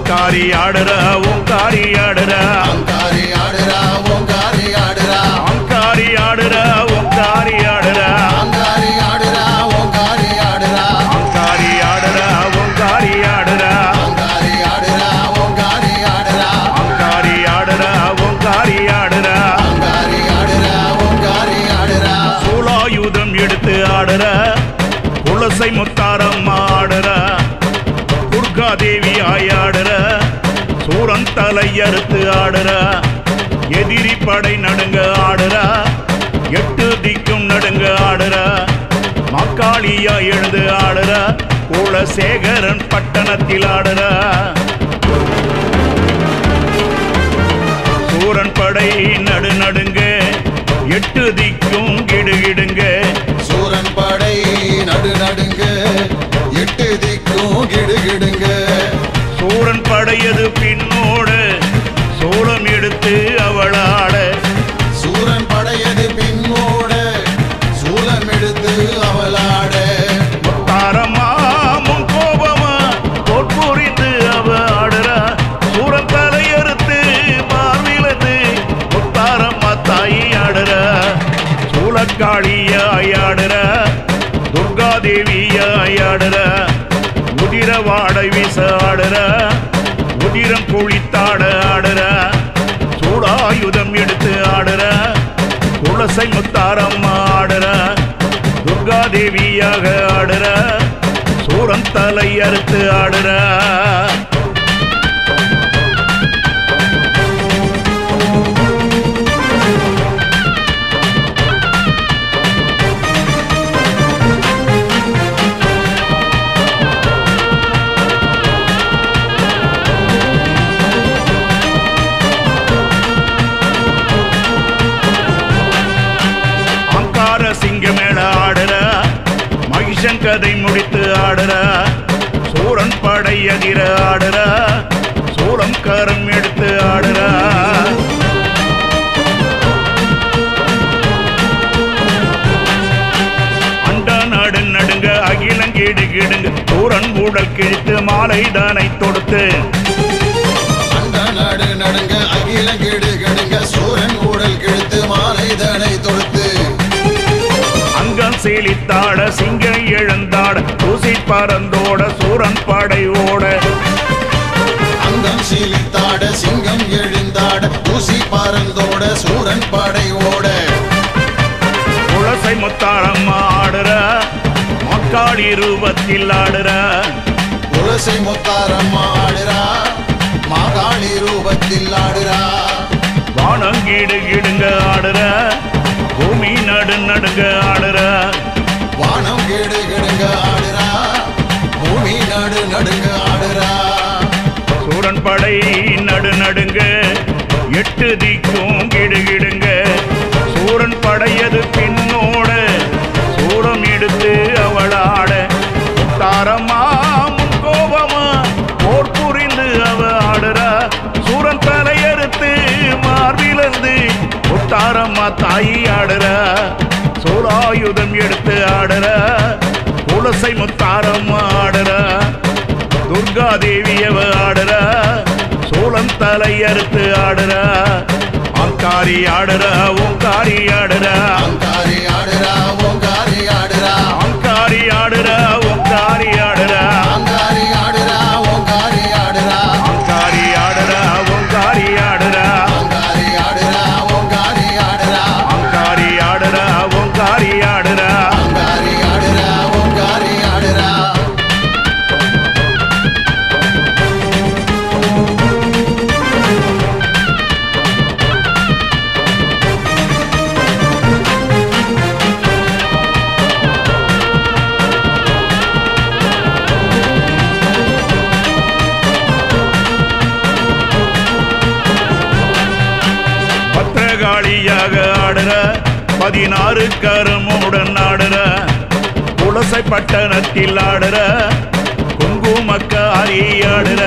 அங்காரி ஆடுற ஓங்காரி ஆடுற அங்காரி ஆடுறா ஓங்காரி ஆடுறா அங்காரி ஆடுற ஓங்காரி ஆடுற அங்காரி ஆடுறா ஓங்காரி ஆடுறா அங்காரி ஆடுற ஓங்காரி ஆடுற அங்காரி ஆடுறா ஓங்காரி ஆடுறா அங்காரி ஆடுற ஓங்காரி ஆடுற அங்காரி ஆடுறா ஓங்காரி ஆடுறா சூலாயுதம் எடுத்து ஆடுற குலசை முத்தாரம் ஆடுற துர்கா தேவி ஆயாடுற சூரன் தலை அறுத்து ஆடுற எதிரி படை நடுங்க ஆடுற எட்டு திக்கும் நடுங்க ஆடுற மக்காளியா எழுந்து ஆடுற குலசேகரன் பட்டணத்தில் ஆடுற சூரன் படை நடு நடுங்க எட்டு திக்கும் கிடுகிடுங்க சூரன் படை நடு நடுங்க எட்டு திக்கும் கிடுகிடுங்க சூரன் படையது பின்னோடு சூளம் எடுத்து அவளாட சூரன் படையது பின்னோட சூலம் எடுத்து அவளாட தாரமா முன் கோபமா பொற்புரிந்து அவ ஆடுறா சூரன் தலையறுத்து மார்பிலது முத்தாரம்மா தாயி ஆடுற சூலக்காளியாய் ஆடுற துர்கா தேவியாய் ஆடுற உதிர வாடை வீச ஆடுற உதிரம் குளித்தாட ஆடுற சூடாயுதம் எடுத்து ஆடுற துளசை முத்தாரம்மா ஆடுற துர்கா தேவியாக ஆடுற சூரன் தலை அறுத்து ஆடுற அங்கார சிங்க மேல ஆடுற மகிஷன் கதை முடித்து ஆடுற சூரன் படை அதிர ஆடுற சூரம் கரம் எடுத்து ஆடுற அண்ட நடு நடுங்க அகிலங்கீடு கிடுங்க சூரன் ஊடல் கிழித்து மாலை தானை தொடுத்து அந்த நாடு நடுங்க அகில கிடு கிடுங்க சூரன் ஊடல் கிழித்து மாலை தடை தொடுத்து அங்கம் சீலித்தாட சிங்கம் எழுந்தாட தூசி பறந்தோட சூரன் படை ஓட அங்கம் சீலித்தாட சிங்கம் எழுந்தாட தூசி பறந்தோட சூரன் படை ஓட குலசை முத்தாளம் ஆடுற மக்காளி ரூபத்தில் ஆடுற துளசி முத்தாரம்மா ஆடுறா மாகாளி ரூபத்தில் ஆடுறா வானங்கீடு கிடுங்க ஆடுற பூமி நடு நடுங்க ஆடுற வானம் கேடு கிடுங்க ஆடுறா பூமி நடு நடுங்க ஆடுறா சூரன் படை நடு நடுங்க எட்டு திக்கும் கிடுகிடுங்க சூரன் படையது பின்னோட சூரம் எடுத்து அவளாட தாரமா முன்கோபமா போர் புரிந்து அவ ஆடுறா சூரன் தலையறுத்து மார்பிலிருந்து முத்தாரம்மா தாயி ஆடுறா சூராயுதம் எடுத்து ஆடுறா குலசை முத்தாரம்மா ஆடுறா துர்கா தேவியவ ஆடுற சோழம் தலை அறுத்து ஆடுற அங்காரி ஆடுற ஓங்காரி ஆடுற அங்காரி ஆடுறா ஓங்காரி ஆடுறா அங்காரி ஆடுற ஓங்காரி ஆடுற அங்காரி ஆடுறா ஓங்காரி ஆடுறா அங்காரி ஆடுற ஓங்காரி ஆடுற அங்காரி ஆடுறா ஓங்காரி ஆடுறா அங்காரி ஆடுற ஓங்காரி ஆடுற அங்காரி ஆடுறா ஓங்காரி ஆடுறா பத்திரகாளியாக ஆடுற பதினாறு கருமுடன் ஆடுற குலசை பட்டணத்தில் ஆடுற குங்குமக்காரி ஆடுற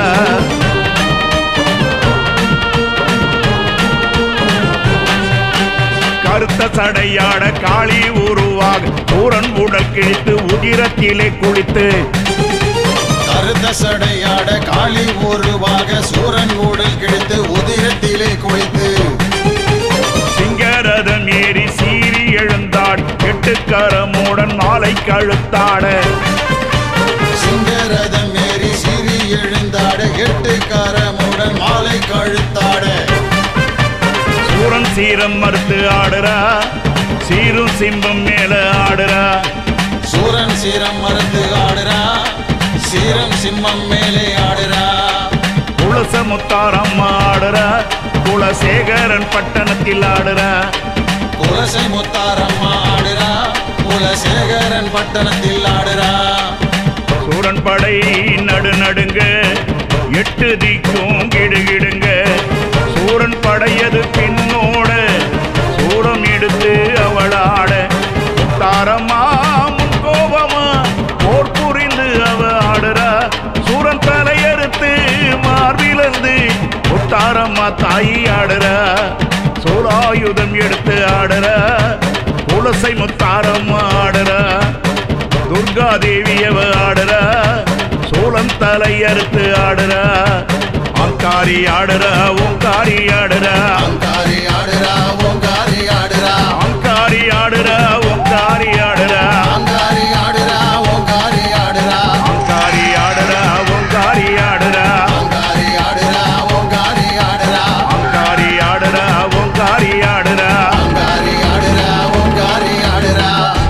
கருத்த சடையாட காளி உருவாக சூரன் உடல் கிழித்து உதிரத்திலே குளித்து கருத்த சடையாட காளி ஒரு முன்பாக சூரன் ஊடல் கிழித்து உதிரத்திலே குளித்து சிங்கரதம் ஏறி சீறி எழுந்தாள் எட்டுக்கரமுடன் மாலை கழுத்தாட சிங்கரதம் ஏறி சிறி எழுந்தாட எட்டு காரமுடன் மாலை கழுத்தாட சூரன் சீரம் மறுத்து ஆடுறா சீரும் சிம்பம் மேல ஆடுறா சூரன் சீரம் மறுத்து ஆடுறா சீரம் சிம்மம் மேலே ஆடுறா குலச முத்தாரம்மா ஆடுறா குலசேகரன் பட்டணத்தில் ஆடுறா குலசை முத்தாரம்மா ஆடுறா குலசேகரன் பட்டணத்தில் ஆடுறா சூரன் படை நடு நடுங்க எட்டு திக்கும் கிடுகிடுங்க சூரன் படையது பின்னோட சூரம் எடுத்து அவளாட தாரமா முன்கோபமா போர் புரிந்து அவ ஆடுறா சூரன் தலையறுத்து மார்பிலந்து முத்தாரம்மா தாயி ஆடுறா சூலாயுதம் எடுத்து ஆடுறா குலசை முத்தாரம்மா ஆடுறா துர்கா தேவி அவ ஆடுறா சூளம் தலை அறுத்து ஆடுறா அங்காரி ஆடுறா ஓங்காரி ஆடுறா அங்காரி ஆடுறா ஓங்காரி ஆடுறா அங்காரி ஆடுறா ஓங்காரி ஆடுறா அங்காரி ஆடுறா ஓங்காரி ஆடுறா அங்காரி ஆடுறா ஓங்காரி ஆடுறா அங்காரி ஆடுறா ஓங்காரி ஆடுறா அங்காரி ஆடுறா ஓங்காரி ஆடுறா அங்காரி ஆடுறா ஓங்காரி ஆடுறா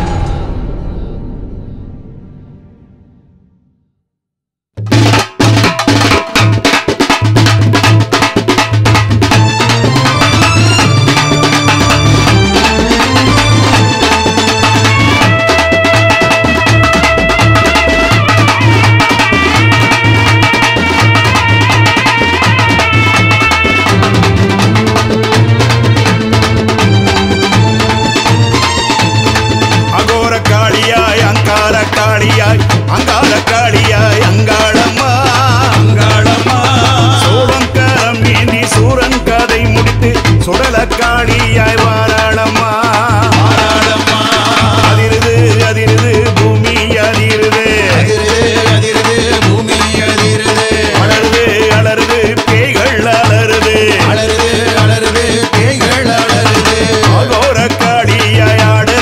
அகோர காளியாய் அங்கார காளியாய் அங்கார காளியாய் அங்காளம்மா அங்காளம்மா சோழங்கரம் நீந்தி சூரன் கதை முடித்து சுடல காளியாய் வாராளம்மா ஆராடம்மா அதிருது அதிருது பூமி அதிருது அதிருது அதிருது பூமி அதிருது அலருது அலருது பேய்கள் அலருது அலருது அலருது பேய்கள் அலருது அகோர காளியாய் ஆடுற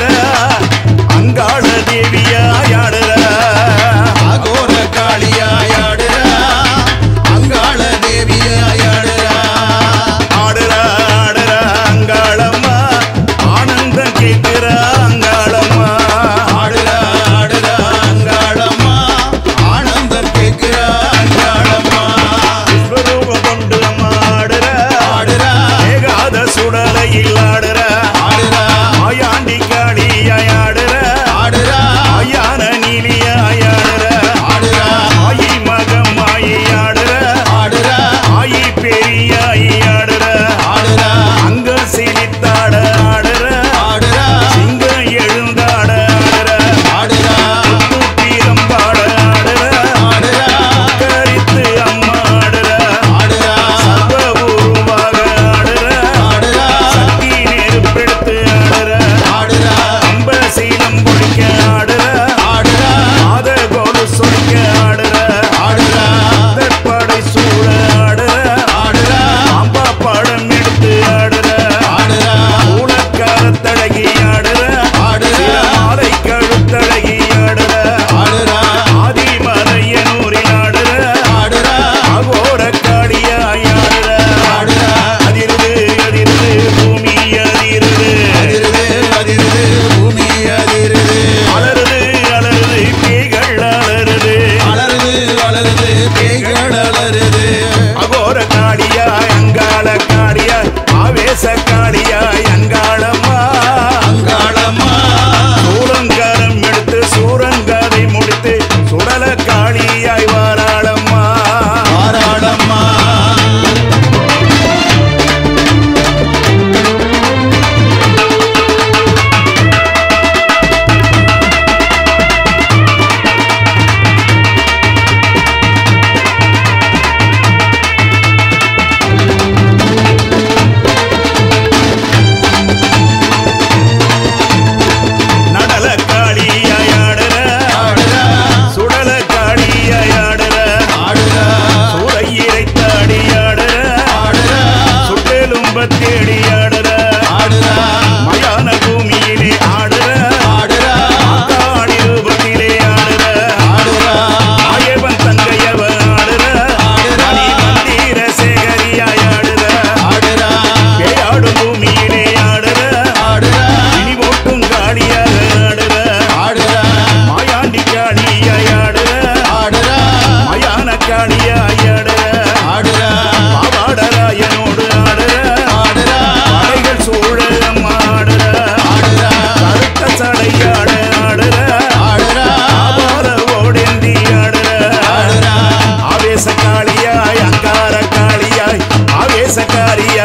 அங்காள தேவியாய் ஆடுற அகோர காளியாய் ஆடுறா அங்காள தேவியாய் ஆடுறா ஆடுறா ஆடுறா அங்காளம்மா ஆனந்தம் கேட்கிற அங்காளம்மா ஆடுறா ஆடுறா அங்காளம்மா ஆனந்தம் கேட்கிறா அங்காளம்மா விஸ்வரூபம் கொண்டு அம்மா ஆடுற ஆடுறா ஏகாத சுடலையில் ஆடுற ஆடுறா ஆயாண்டி காளியாய் ஆடுற ஆடுறா ஆயான நீலியாய் ஆடுற ஆடுறா ஆயி மகம் ஆயி ஆடுற ஆடுறா ஆயி பெரியாயி ஆடுற ஆடுறா அங்க சிரித்தாட ஆடுற ஆடுறா சிங்க எழுந்தாட ஆடுற ஆடுறா தூத்திரம்பாட ஆடுற ஆடுறா கரித்து அம்மா ஆடுற ஆடுறா சர்வ உருவாக ஆடுற ஆடுறா சக்தி நெருப்பெடுத்து ஆடுற ஆடுறா அம்ப சீலம் பொடிக்க ஆடுற ஆடுறா ஆத கோடு சொலிக்க ஆடுற ஆடுறா படை சூழ ஆடுற ஆடுறா அம்பா படம் எடுத்து ஆடுற ஆடுறா ஊழக்காரத்தழகி ஆடுற ஆடுறா மாலை கழுத்தழகி ஆடுற ஆடுறா ஆதிமலையனூரில் ஆடுற ஆடுறா அகோர காளியாய் ஆடுற ஆடுறா அதிருது அதிருது பூமி அதிருது அதிருது அதிருது பூமி அதிருது அலருது அலருது பேய்கள் அலருது அலருது அலருது பேய்கள் அலருது அகோர காளியாய் அங்காள காளியாய் ஆவேச காளியாய் அங்காளம்மா அங்காளம்மா சூரங்காரம் எடுத்து சூரங்காரை முடித்து சுடல காளியாய் வாராளம்மா ஆராடம்மா காரியா